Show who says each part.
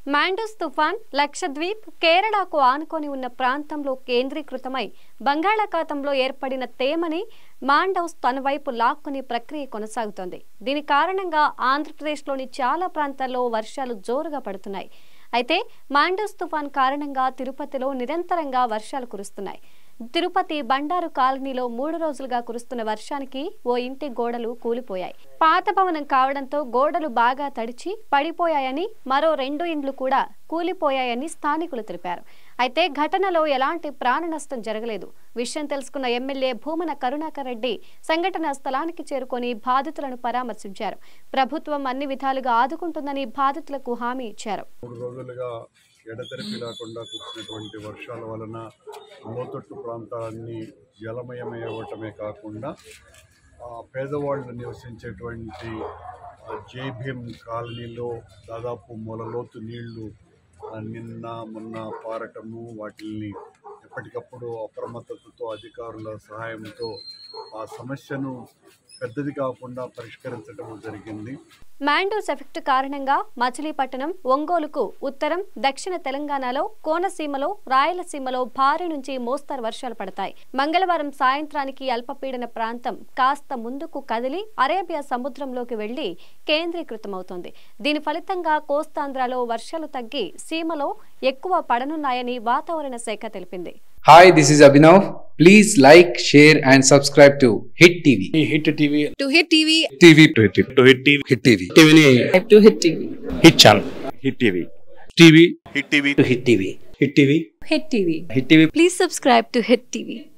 Speaker 1: మాండూస్ తుఫాన్ లక్షద్వీప్ కేరళకు ఆనుకొని ఉన్న ప్రాంతంలో కేంద్రీకృతమై బంగాళాఖాతంలో ఏర్పడిన తేమని మాండౌస్ తన వైపు లాక్కునే ప్రక్రియ కొనసాగుతోంది దీని కారణంగా ఆంధ్రప్రదేశ్లోని చాలా ప్రాంతాల్లో వర్షాలు జోరుగా పడుతున్నాయి అయితే మాండూస్ తుఫాన్ కారణంగా తిరుపతిలో నిరంతరంగా వర్షాలు కురుస్తున్నాయి తిరుపతి బండారు కాలనీలో మూడు రోజులుగా కురుస్తున్న వర్షానికి ఓ ఇంటి గోడలు కూలిపోయాయి పాత భవనం కావడంతో గోడలు బాగా తడిచి పడిపోయాయని మరో రెండు ఇండ్లు కూడా కూలిపోయాయని స్థానికులు తెలిపారు అయితే ఘటనలో ఎలాంటి ప్రాణ నష్టం జరగలేదు విషయం తెలుసుకున్న ఎమ్మెల్యే భూమన కరుణాకర్ రెడ్డి సంఘటనా స్థలానికి చేరుకొని బాధితులను పరామర్శించారు ప్రభుత్వం అన్ని విధాలుగా ఆదుకుంటుందని బాధితులకు హామీ ఇచ్చారు
Speaker 2: మూడు రోజులుగా ఎడతెరిపి లేకుండా కురిసినటువంటి వర్షాల వలన లోతట్టు ప్రాంతాలన్నీ జలమయమయ్యవటమే కాకుండా ఆ, పేదవాళ్ళు నివసించేటువంటి ఆ, జై భీమ్ కాలనీలో దాదాపు మొలలోతు నీళ్లు ఆ, నిన్న మొన్న పారటము వాటిల్ని ఎప్పటికప్పుడు అప్రమత్తతతో అధికారుల సహాయంతో ఆ సమస్యను పెద్దది కాకుండా పరిష్కరించడం జరిగింది
Speaker 1: మాండోస్ ఎఫెక్ట్ కారణంగా మచిలీపట్నం ఒంగోలుకు ఉత్తరం దక్షిణ తెలంగాణలో కోనసీమలో రాయలసీమలో భారీ నుంచి మోస్తరు వర్షాలు పడతాయి మంగళవారం సాయంత్రానికి అల్పపీడన ప్రాంతం కాస్త ముందుకు కదిలి అరేబియా సముద్రంలోకి వెళ్లి కేంద్రీకృతమవుతోంది దీని ఫలితంగా కోస్తాంధ్రలో వర్షాలు తగ్గి సీమలో ఎక్కువ పడనున్నాయని వాతావరణ శాఖ తెలిపింది
Speaker 3: Hi, this is Abhinav. Please like, share, and subscribe to Hit TV.
Speaker 4: Hit TV
Speaker 5: to hit TV
Speaker 3: TV to Hit TV.
Speaker 4: To hit TV
Speaker 3: Hit TV.
Speaker 4: టీవీని
Speaker 5: to hit TV
Speaker 4: hit channel hit TV TV hit TV to hit TV hit TV
Speaker 5: hit TV
Speaker 4: hit TV
Speaker 5: please subscribe to hit TV